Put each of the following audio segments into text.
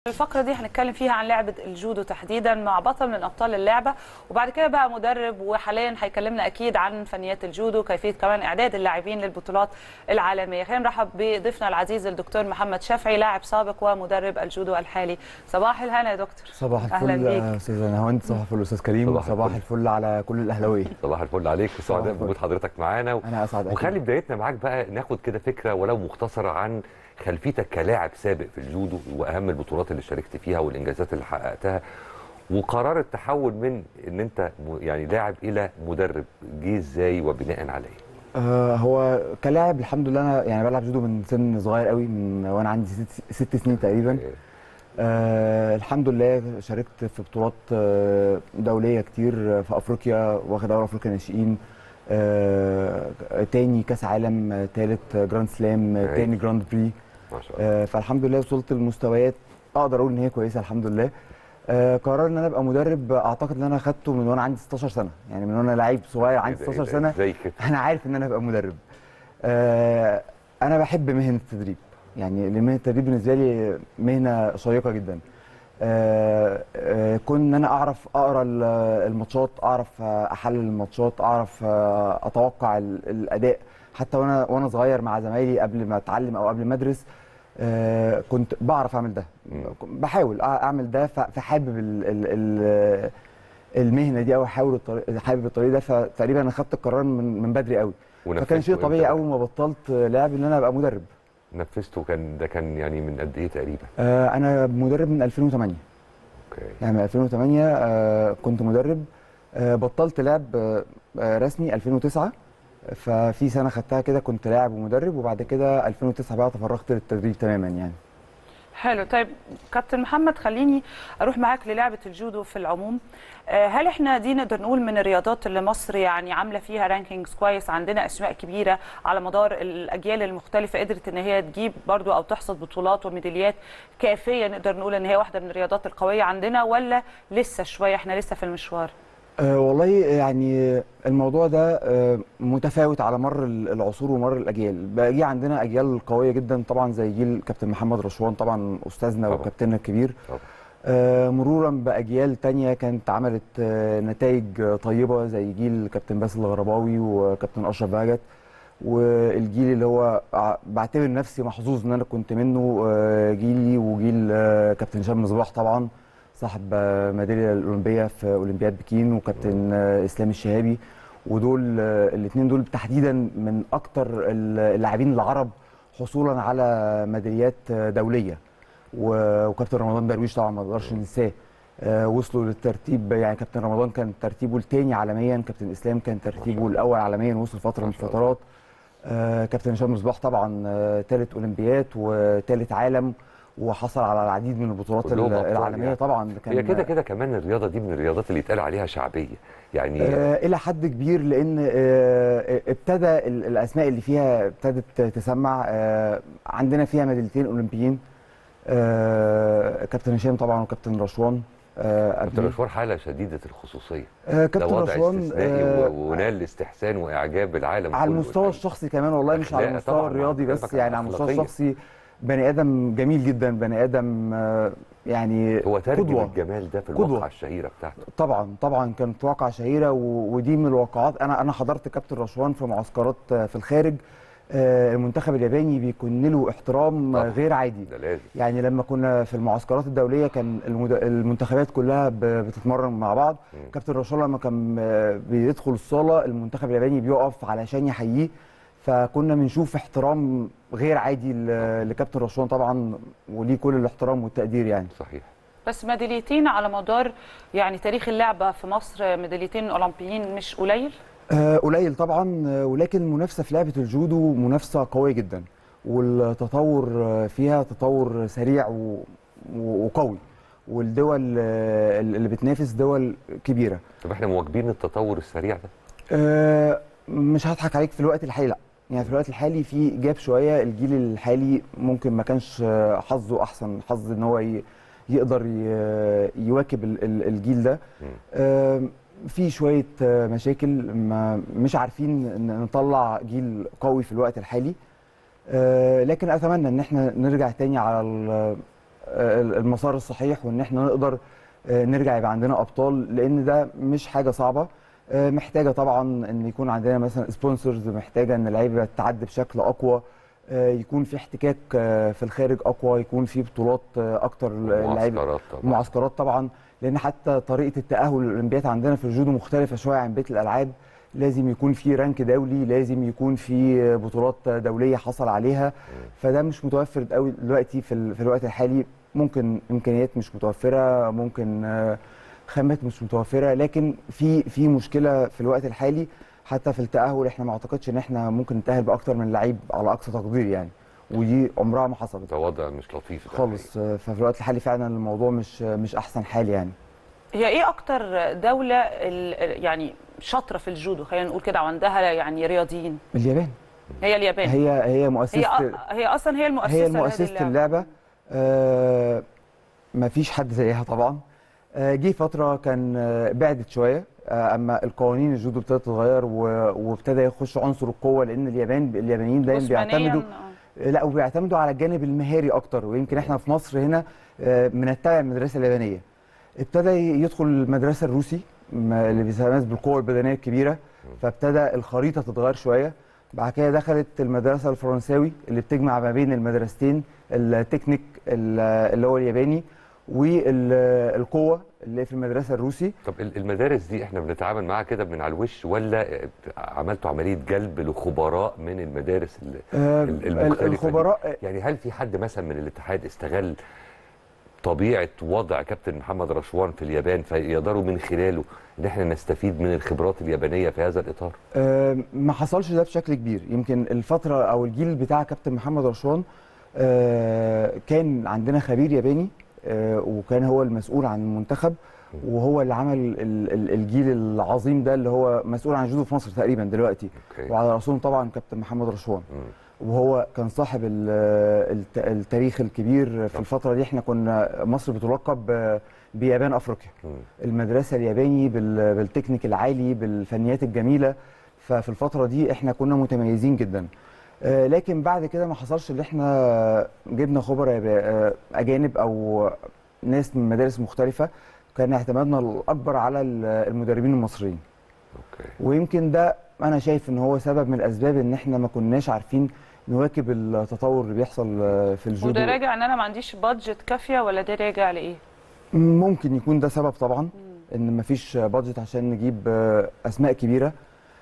الفقرة دي هنتكلم فيها عن لعبة الجودو تحديدا مع بطل من أبطال اللعبة وبعد كده بقى مدرب وحاليا هيكلمنا أكيد عن فنيات الجودو كيفية كمان إعداد اللاعبين للبطولات العالمية خلينا نرحب بضيفنا العزيز الدكتور محمد شافعي لاعب سابق ومدرب الجودو الحالي صباح الهنا يا دكتور صباح أهلا الفل بيك. يا استاذ نهاوند صباح الفل استاذ كريم صباح صباح, صباح الفل. الفل على كل الاهلاويه صباح الفل عليك وسعداء الفل. بوجود حضرتك معانا و... انا اسعد أكيد. وخلي بدايتنا معاك بقى ناخد كده فكره ولو مختصره عن خلفيتك كلاعب سابق في الجودو واهم البطولات اللي شاركت فيها والانجازات اللي حققتها وقرار التحول من ان انت م- يعني لاعب الى مدرب جه ازاي وبناء على ايه؟ آه هو كلاعب الحمد لله انا يعني بلعب جودو من سن صغير قوي من وانا عندي ست, ست سنين تقريبا آه الحمد لله شاركت في بطولات آه، دوليه كتير آه، في افريقيا واخد دوري افريقيا ناشئين آه تاني كاس عالم آه، تالت جراند سلام آه، أيوة. تاني جراند بري ما شاء الله آه، فالحمد لله وصلت لمستويات اقدر اقول ان هي كويسه الحمد لله آه، قرار ان انا ابقى مدرب آه، اعتقد ان انا اخدته من وانا عندي 16 سنه يعني من وانا لعيب صغير عندي إيه ده- 16 إيه ده؟ سنه ازاي كده؟ انا عارف ان انا ابقى مدرب آه، انا بحب مهنه التدريب يعني لأن مهنه التدريب بالنسبه لي مهنه شيقه جدا آه، آه، كون ان انا اعرف اقرا ال- الماتشات اعرف آه، احلل الماتشات اعرف آه، اتوقع ال- الاداء حتى وانا وانا صغير مع زمايلي قبل ما اتعلم او قبل ما ادرس آه، كنت بعرف اعمل ده مم. بحاول أع- اعمل ده ف- فحابب ال ال ال المهنه دي او حابب الطريق حابب الطريق ده فتقريبا انا خدت القرار من من بدري قوي فكان ونفذته شيء إمتى طبيعي بقى؟ اول ما بطلت لعب ان انا ابقى مدرب نفذته كان ده كان يعني من قد ايه تقريبا؟ آه، انا مدرب من 2008 اوكي يعني من 2008 آه، كنت مدرب آه، بطلت لعب آه، آه، رسمي 2009 ففي سنه خدتها كده كنت لاعب ومدرب وبعد كده 2009 بقى تفرغت للتدريب تماما يعني حلو طيب كابتن محمد خليني اروح معاك للعبه الجودو في العموم آه، هل احنا دي نقدر نقول من الرياضات اللي مصر يعني عامله فيها رانكينجز كويس عندنا اسماء كبيره على مدار الاجيال المختلفه قدرت ان هي تجيب برضو او تحصد بطولات وميداليات كافيه نقدر نقول ان هي واحده من الرياضات القويه عندنا ولا لسه شويه احنا لسه في المشوار أه والله يعني الموضوع ده أه متفاوت على مر ال- العصور ومر الاجيال بقى جه عندنا اجيال قويه جدا طبعا زي جيل كابتن محمد رشوان طبعا استاذنا طبعا. وكابتننا الكبير طبعا. أه مرورا باجيال تانية كانت عملت أه نتائج طيبه زي جيل كابتن باسل الغرباوي وكابتن اشرف بهجت والجيل اللي هو ع- بعتبر نفسي محظوظ ان انا كنت منه أه جيلي وجيل أه كابتن هشام مصباح طبعا صاحب آه، ميداليه الاولمبيه في اولمبياد بكين وكابتن آه، اسلام الشهابي ودول الاثنين دول تحديدا من اكتر ال- اللاعبين العرب حصولا على ميداليات آه، دوليه و- وكابتن رمضان درويش طبعا ما نقدرش ننساه آه، وصلوا للترتيب يعني كابتن رمضان كان ترتيبه الثاني عالميا كابتن اسلام كان ترتيبه الاول عالميا وصل فتره من ما شاء الله. الفترات آه، كابتن هشام مصباح طبعا ثالث اولمبياد وثالث عالم وحصل على العديد من البطولات كلهم أبطال العالميه يعني. طبعا كان هي كده كده كمان الرياضه دي من الرياضات اللي يتقال عليها شعبيه يعني آه الى حد كبير لان آه ابتدى ال- الاسماء اللي فيها ابتدت تسمع آه عندنا فيها ميداليتين اولمبيين آه كابتن هشام طبعا وكابتن رشوان آه كابتن قبليه. رشوان حاله شديده الخصوصيه آه ده كابتن وضع رشوان استثنائي آه و- ونال استحسان واعجاب العالم على كله المستوى الحقيقة. الشخصي كمان والله مش على أخلاق المستوى طبعاً، الرياضي بكلمك بس عن يعني على المستوى الأخلاقية. الشخصي بني ادم جميل جدا بني ادم آه يعني هو ترجم قدوة. الجمال ده في قدوة. الواقعه الشهيره بتاعته طبعا طبعا كانت واقعه شهيره و- ودي من الواقعات انا انا حضرت كابتن رشوان في معسكرات آه، في الخارج آه، المنتخب الياباني بيكون له احترام آه، طبعاً. غير عادي ده لازم يعني لما كنا في المعسكرات الدوليه كان المد- المنتخبات كلها ب- بتتمرن مع بعض مم. كابتن رشوان لما كان آه، بيدخل الصاله المنتخب الياباني بيقف علشان يحييه فكنا بنشوف احترام غير عادي ل- لكابتن رشوان طبعا وليه كل الاحترام والتقدير يعني صحيح بس ميداليتين على مدار يعني تاريخ اللعبه في مصر ميداليتين اولمبيين مش قليل آه، قليل طبعا آه، ولكن المنافسه في لعبه الجودو منافسه قويه جدا والتطور آه، فيها تطور سريع و- و- وقوي والدول آه، اللي بتنافس دول كبيره طب احنا مواكبين التطور السريع ده آه، مش هضحك عليك في الوقت الحالي لا يعني في الوقت الحالي في جاب شويه الجيل الحالي ممكن ما كانش آه، حظه احسن حظ ان هو ي- يقدر ي- يواكب ال- ال- الجيل ده مم. آه، في شويه آه، مشاكل ما مش عارفين ن- نطلع جيل قوي في الوقت الحالي آه، لكن اتمنى ان احنا نرجع تاني على ال- آه، المسار الصحيح وان احنا نقدر آه، نرجع يبقى عندنا ابطال لان ده مش حاجه صعبه آه، محتاجه طبعا ان يكون عندنا مثلا سبونسرز محتاجه ان اللعيبه تعدي بشكل اقوى آه، يكون في احتكاك آه، في الخارج اقوى يكون في بطولات آه، اكتر اللعيبه معسكرات طبعا معسكرات طبعا لان حتى طريقه التاهل للاولمبياد عندنا في الجودو مختلفه شويه عن بقيه الالعاب لازم يكون في رانك دولي لازم يكون في بطولات دوليه حصل عليها فده مش متوفر قوي دلوقتي في, ال- في الوقت الحالي ممكن امكانيات مش متوفره ممكن آه، خامات مش متوفره لكن في في مشكله في الوقت الحالي حتى في التاهل احنا ما اعتقدش ان احنا ممكن نتاهل باكتر من لعيب على اقصى تقدير يعني ودي عمرها ما حصلت ده وضع مش لطيف ده خالص آه، ففي الوقت الحالي فعلا الموضوع مش مش احسن حال يعني هي ايه اكتر دوله ال- يعني شاطره في الجودو خلينا نقول كده وعندها يعني رياضيين اليابان هي اليابان هي هي هي مؤسسه أ- هي اصلا هي المؤسسه هي لهذه مؤسسه اللعبه آه ما فيش حد زيها طبعا آه جه فتره كان آه بعدت شويه آه اما القوانين الجودو ابتدت تتغير و- وابتدى يخش عنصر القوه لان اليابان اليابانيين دايما عثمانياً، بيعتمدوا آه. لا وبيعتمدوا على الجانب المهاري اكتر ويمكن احنا في مصر هنا آه، بنتبع المدرسه اليابانيه ابتدى يدخل المدرسه الروسي م- اللي بيتميز بالقوه البدنيه الكبيره فابتدى الخريطه تتغير شويه بعد كده دخلت المدرسه الفرنساوي اللي بتجمع ما بين المدرستين التكنيك ال- اللي هو الياباني والقوه اللي في المدرسه الروسي طب ال- المدارس دي احنا بنتعامل معاها كده من على الوش ولا عملتوا عمليه جلب لخبراء من المدارس ال- آه، ال- المختلفة دي؟ الخبراء يعني هل في حد مثلا من الاتحاد استغل طبيعه وضع كابتن محمد رشوان في اليابان فيقدروا من خلاله ان احنا نستفيد من الخبرات اليابانيه في هذا الاطار؟ آه، ما حصلش ده بشكل كبير يمكن الفترة أو الجيل بتاع كابتن محمد رشوان آه، كان عندنا خبير ياباني آه، وكان هو المسؤول عن المنتخب وهو اللي عمل ال- ال- الجيل العظيم ده اللي هو مسؤول عن الجودو في مصر تقريبا دلوقتي اوكي وعلى راسهم طبعا كابتن محمد رشوان مم. وهو كان صاحب ال- الت- التاريخ الكبير في الفترة دي احنا كنا مصر بتلقب ب- بيابان افريقيا مم. المدرسه الياباني بال- بالتكنيك العالي بالفنيات الجميله ففي الفتره دي احنا كنا متميزين جدا آه، لكن بعد كده ما حصلش اللي احنا جبنا خبراء يابا- آه، اجانب او ناس من مدارس مختلفه كان اعتمادنا الاكبر على ال- المدربين المصريين اوكي ويمكن ده انا شايف ان هو سبب من الاسباب ان احنا ما كناش عارفين نواكب التطور اللي بيحصل آه، في الجودو وده راجع ان انا ما عنديش بادجت كافيه ولا ده راجع لايه؟ ممكن يكون ده سبب طبعا ان مفيش بادجت عشان نجيب آه، اسماء كبيره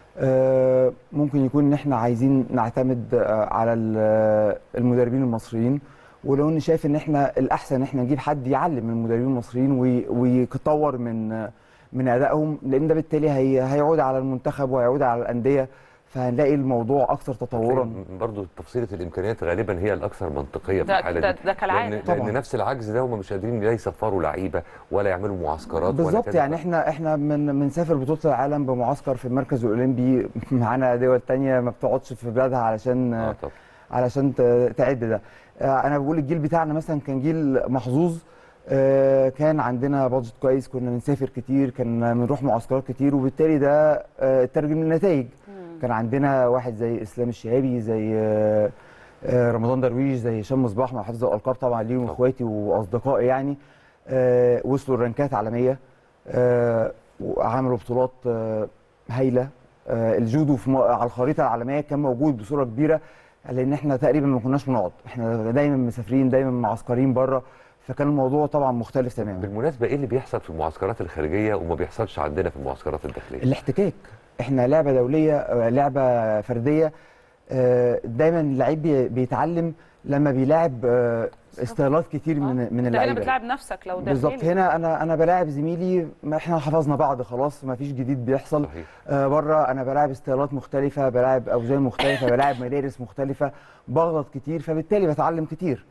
آه، ممكن يكون ان احنا عايزين نعتمد آه، على ال- آه، المدربين المصريين ولو اني شايف ان احنا الاحسن ان احنا نجيب حد يعلم من المدربين المصريين وي- ويطور من آه، من ادائهم لان ده بالتالي هي هيعود على المنتخب وهيعود على الانديه فهنلاقي الموضوع اكثر تطورا برضه تفصيله الامكانيات غالبا هي الاكثر منطقيه في ده- الحاله ده- دي ده كالعادة. لان, طبعاً. لأن نفس العجز ده هم مش قادرين لا يسفروا لعيبه ولا يعملوا معسكرات ولا بالظبط كذا. يعني احنا احنا من بنسافر بطوله العالم بمعسكر في المركز الاولمبي معانا دول تانية ما بتقعدش في بلادها علشان اه طب علشان ت- تعد ده آه، انا بقول الجيل بتاعنا مثلا كان جيل محظوظ آه، كان عندنا بادجت كويس كنا بنسافر كتير كنا بنروح معسكرات كتير وبالتالي ده آه، ترجم لنتائج كان عندنا واحد زي اسلام الشهابي زي آه، آه، رمضان درويش زي هشام مصباح مع حفظ الالقاب طبعا ليهم طبعا. اخواتي واصدقائي يعني آه، وصلوا الرانكات عالميه آه، وعملوا بطولات آه، هايله آه، الجودو في م- على الخريطه العالميه كان موجود بصوره كبيره لان احنا تقريبا ما كناش بنقعد احنا دايما مسافرين دايما معسكرين بره فكان الموضوع طبعا مختلف تماما بالمناسبه ايه اللي بيحصل في المعسكرات الخارجيه وما بيحصلش عندنا في المعسكرات الداخليه الاحتكاك احنا لعبه دوليه آه، لعبه فرديه آه، دايما اللعيب بي- بيتعلم لما بيلاعب آه، استايلات كتير من من انت هنا اللعيبه بتلعب نفسك لو داخلي بالظبط هنا انا انا بلاعب زميلي ما احنا حفظنا بعض خلاص ما فيش جديد بيحصل صحيح آه بره انا بلاعب استايلات مختلفه بلاعب اوزان مختلفه بلاعب مدارس مختلفه بغلط كتير فبالتالي بتعلم كتير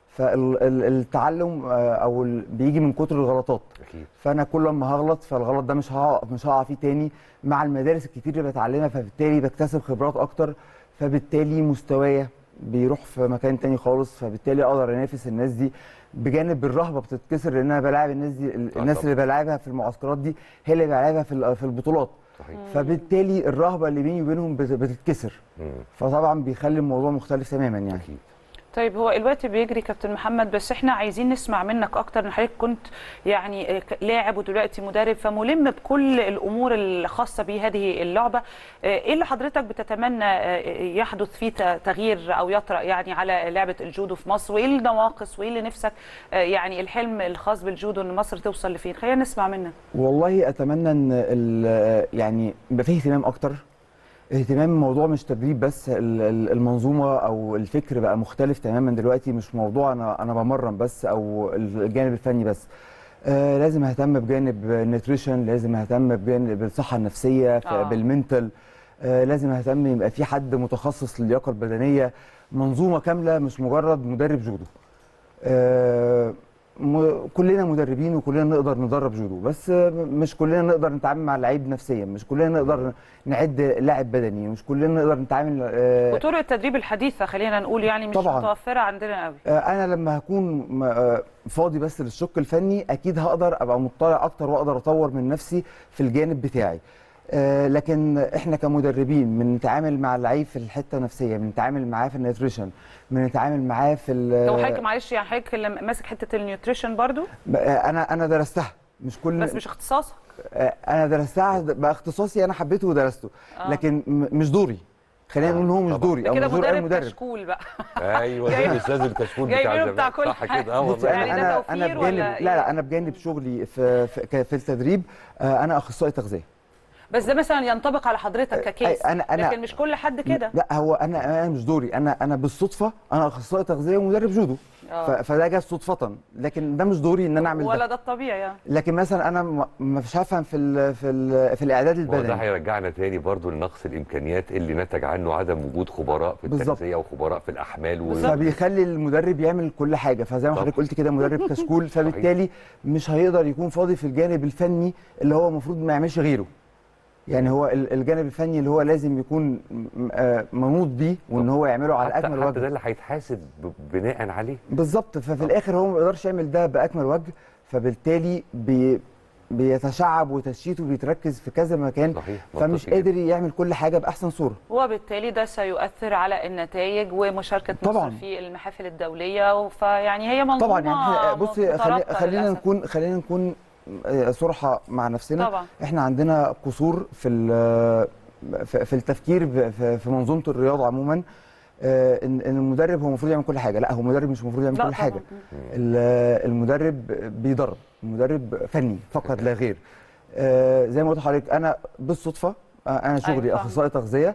فالتعلم او ال- بيجي من كتر الغلطات اكيد فانا كل ما هغلط فالغلط ده مش هقع مش هقع فيه تاني مع المدارس الكتير اللي بتعلمها فبالتالي بكتسب خبرات اكتر فبالتالي مستوايا بيروح في مكان تاني خالص فبالتالي اقدر انافس الناس دي بجانب الرهبه بتتكسر لان انا بلاعب الناس دي الناس طبعا. اللي بلاعبها في المعسكرات دي هي اللي بلاعبها في ال- في البطولات صحيح فبالتالي الرهبه اللي بيني وبينهم بت- بتتكسر مم. فطبعا بيخلي الموضوع مختلف تماما يعني اكيد طيب هو الوقت بيجري كابتن محمد بس احنا عايزين نسمع منك اكتر ان حضرتك كنت يعني لاعب ودلوقتي مدرب فملم بكل الامور الخاصه بهذه اللعبه ايه اللي حضرتك بتتمنى يحدث فيه تغيير او يطرا يعني على لعبه الجودو في مصر وايه النواقص وايه اللي نفسك يعني الحلم الخاص بالجودو ان مصر توصل لفين خلينا نسمع منك والله اتمنى ان يعني يبقى فيه اهتمام اكتر اهتمام الموضوع مش تدريب بس المنظومه او الفكر بقى مختلف تماما دلوقتي مش موضوع انا انا بمرن بس او الجانب الفني بس آه لازم اهتم بجانب النيوتريشن لازم اهتم بجانب الصحه النفسيه آه. بالمنتال آه لازم اهتم يبقى في حد متخصص للياقه البدنيه منظومه كامله مش مجرد مدرب جودو آه كلنا مدربين وكلنا نقدر ندرب جودو بس مش كلنا نقدر نتعامل مع اللعيب نفسيا مش كلنا نقدر نعد لاعب بدني مش كلنا نقدر نتعامل آه وطرق التدريب الحديثه خلينا نقول يعني مش طبعاً. متوفره عندنا قوي آه انا لما هكون فاضي بس للشق الفني اكيد هقدر ابقى مطلع اكتر واقدر اطور من نفسي في الجانب بتاعي آه لكن احنا كمدربين بنتعامل مع اللعيب في الحته النفسيه بنتعامل معاه في النيوتريشن بنتعامل معاه في لو حضرتك معلش يعني حضرتك اللي ماسك حته النيوتريشن برضو انا انا درستها مش كل بس مش اختصاصك انا درستها بقى اختصاصي انا حبيته ودرسته آه. لكن مش دوري خلينا نقول ان هو مش طبعاً. دوري او كده مش دور اي مدرب مدرب كشكول بقى ايوه زي الاستاذ الكشكول بتاع جايبينه زمان بتاع كل صح حاجة. كده اه بصي والله يعني انا ده انا انا توفير بجانب ولا لا لا انا بجانب شغلي في في, في التدريب آه، انا اخصائي تغذيه بس ده مثلا ينطبق على حضرتك ككيس أنا- أنا- لكن مش كل حد كده لا هو انا انا مش دوري انا انا بالصدفه انا اخصائي تغذيه ومدرب جودو ف- آه. فده جه صدفه لكن ده مش دوري ان انا اعمل ولا ده ده الطبيعي يعني لكن مثلا انا م- مش هفهم في ال في ال في الاعداد وده البدني هيرجعنا تاني برضو لنقص الامكانيات اللي نتج عنه عدم وجود خبراء في بالظبط. التغذيه وخبراء في الاحمال و... فبيخلي المدرب يعمل كل حاجه فزي ما طبعا. حضرتك قلت كده مدرب كشكول فبالتالي مش هيقدر يكون فاضي في الجانب الفني اللي هو المفروض ما يعملش غيره يعني هو ال- الجانب الفني اللي هو لازم يكون م- آه منوط بيه وان هو يعمله على حتى, اكمل حتى وجه ده اللي هيتحاسب ب- بناء عليه بالظبط ففي طبعا. الاخر هو ما بيقدرش يعمل ده باكمل وجه فبالتالي بي بيتشعب وتشتيته بيتركز في كذا مكان صحيح فمش منطقي قادر يعمل كل حاجه باحسن صوره وبالتالي ده سيؤثر على النتائج ومشاركه طبعاً. مصر في المحافل الدوليه فيعني هي منظومه طبعا يعني إحنا- بصي خلي مترابطة خلينا للأسف. نكون خلينا نكون آه، صراحه مع نفسنا طبعا احنا عندنا قصور في ال- في في التفكير ب- في في منظومه الرياضه عموما آه، ان إن المدرب هو المفروض يعمل كل حاجه لا هو المدرب مش المفروض يعمل لا كل حاجه طبعاً. ال- المدرب بيدرب المدرب فني فقط لا غير آه، زي ما قلت لحضرتك انا بالصدفه آه، انا شغلي أيوة، اخصائي تغذيه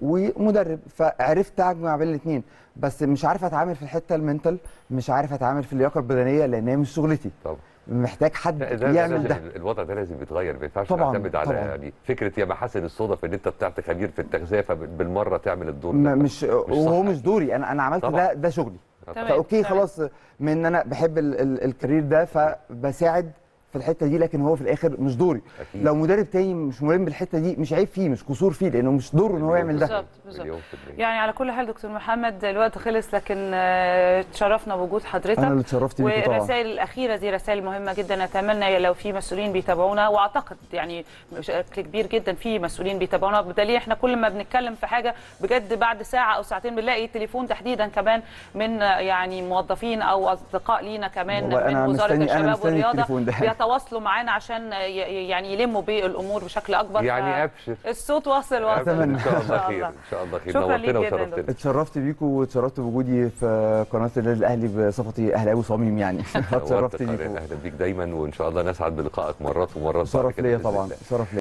ومدرب فعرفت اجمع بين الاثنين بس مش عارف اتعامل في الحته المنتال مش عارف اتعامل في اللياقه البدنيه لان هي مش شغلتي طبعا محتاج حد لا، ده يعمل لازم- ده الوضع ده لازم يتغير ما ينفعش طبعاً، نعتمد على طبعاً. يعني فكره يا محاسن الصدف ان انت بتاعت خبير في التغذيه فبالمره تعمل الدور ما ده مش وهو صح. مش دوري انا انا عملت طبعاً. ده ده شغلي تمام، فاوكي تمام. خلاص من ان انا بحب ال ال الكارير ده فبساعد في الحته دي لكن هو في الاخر مش دوري أكيد. لو مدرب تاني مش ملم بالحته دي مش عيب فيه مش قصور فيه لانه مش دوره ان هو يعمل ده بالظبط بالظبط مليون في المية. يعني على كل حال دكتور محمد الوقت خلص لكن آه، تشرفنا بوجود حضرتك انا اللي اتشرفت بيكي طبعا والرسائل الاخيره دي رسائل مهمه جدا اتمنى لو في مسؤولين بيتابعونا واعتقد يعني بشكل كبير جدا في مسؤولين بيتابعونا بدليل احنا كل ما بنتكلم في حاجه بجد بعد ساعه او ساعتين بنلاقي تليفون تحديدا كمان من آه، يعني موظفين او اصدقاء لينا كمان والله من أنا وزاره مستني- أنا الشباب مستني والرياضه التليفون ده. بيتواصلوا معانا عشان آه، ي- يعني يلموا بالامور بشكل اكبر يعني ف- ابشر الصوت واصل واصل أبشر. ان شاء الله إن شاء خير الله. ان شاء الله خير شكراً ليك نورتنا جداً وشرفتنا دكتور. اتشرفت بيكم واتشرفت بوجودي في قناه النادي الاهلي بصفتي اهلاوي صميم يعني اتشرفت نورت بيكم قناة. اهلا بيك دايما وان شاء الله نسعد بلقائك مرات ومرات بعد شرف كده ليا بإذن طبعا الله. شرف ليا